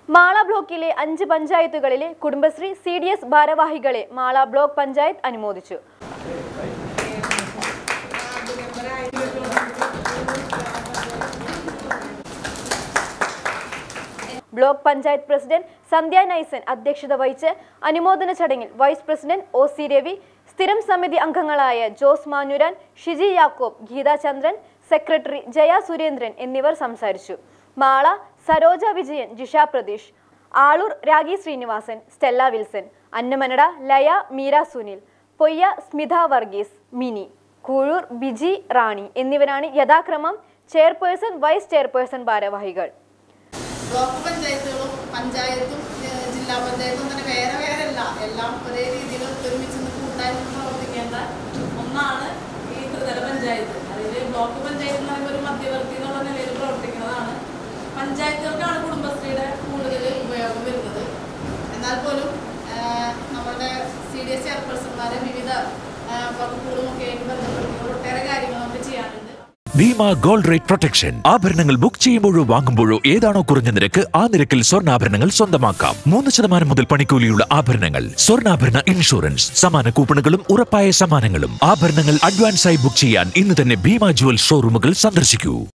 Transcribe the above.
മാള ബ്ലോക്കിലെ അഞ്ച് പഞ്ചായത്തുകളിലെ കുടുംബശ്രീ സി ഡി എസ് ഭാരവാഹികളെ മാള ബ്ലോക്ക് പഞ്ചായത്ത് അനുമോദിച്ചു ബ്ലോക്ക് പഞ്ചായത്ത് പ്രസിഡന്റ് സന്ധ്യ നൈസൻ അധ്യക്ഷത വഹിച്ച് അനുമോദന ചടങ്ങിൽ vice president O C Ravi സ്ഥിരം സമിതി അംഗങ്ങളായ ജോസ് മാനുരാൻ ഷിജി യാക്കോബ് ഗീതാചന്ദ്രൻ സെക്രട്ടറി ജയ സുരേന്ദ്രൻ എന്നിവർ സംസാരിച്ചു മാള സരോജ വിജയൻ ജിഷ പ്രതീഷ് ആളൂർ രാഗി ശ്രീനിവാസൻ സ്റ്റെല്ല വിൽസൺ അന്നമനട ലയ മീര സുനിൽ പൊയ്യ സ്മിത വർഗീസ് മിനി കൂഴൂർ ബിജി റാണി എന്നിവരാണ് യഥാക്രമം ചെയർപേഴ്സൺ വൈസ് ചെയർപേഴ്സൺ ഭാരവാഹികൾ ബ്ലോക്ക് പഞ്ചായത്തുകളും പഞ്ചായത്തും ഏഹ് ജില്ലാ പഞ്ചായത്തും തന്നെ വേറെ വേറെ അല്ല എല്ലാം ഒരേ രീതിയിൽ ഒത്തൊരുമിച്ച് നിന്ന് കൂട്ടായി നിന്ന് പ്രവർത്തിക്കേണ്ട ഒന്നാണ് ഈ ത്രിതല പഞ്ചായത്ത് അതിൽ ബ്ലോക്ക് പഞ്ചായത്ത് എന്ന് പറയുമ്പോൾ ഒരു മധ്യവർത്തി എന്നുള്ള നിലയിൽ പ്രവർത്തിക്കുന്നതാണ് പഞ്ചായത്തുകൾക്കാണ് കുടുംബശ്രീയുടെ കൂടുതൽ ഉപയോഗം വരുന്നത് എന്നാൽ പോലും ഏഹ് നമ്മുടെ സി ഡി എസ് ചെയർപേഴ്സൺമാരെ വിവിധ ഏഹ് വകുപ്പുകളുമൊക്കെ ആയിട്ട് ബന്ധപ്പെടുത്തിയുള്ള ഒട്ടേറെ കാര്യങ്ങൾ നമുക്ക് ചെയ്യാനുണ്ട് ഭീമ ഗോൾഡ് റേറ്റ് പ്രൊട്ടക്ഷൻ ആഭരണങ്ങൾ ബുക്ക് ചെയ്യുമ്പോഴോ വാങ്ങുമ്പോഴോ ഏതാണോ കുറഞ്ഞ നിരക്ക് ആ നിരക്കിൽ സ്വർണ്ണാഭരണങ്ങൾ സ്വന്തമാക്കാം മൂന്ന് ശതമാനം മുതൽ പണിക്കൂലിയുള്ള ആഭരണങ്ങൾ സ്വർണ്ണാഭരണ ഇൻഷുറൻസ് സമാന കൂപ്പണുകളും ഉറപ്പായ സമ്മാനങ്ങളും ആഭരണങ്ങൾ അഡ്വാൻസായി ബുക്ക് ചെയ്യാൻ ഇന്ന് തന്നെ ഭീമ ജുവൽ ഷോറൂമുകൾ സന്ദർശിക്കൂ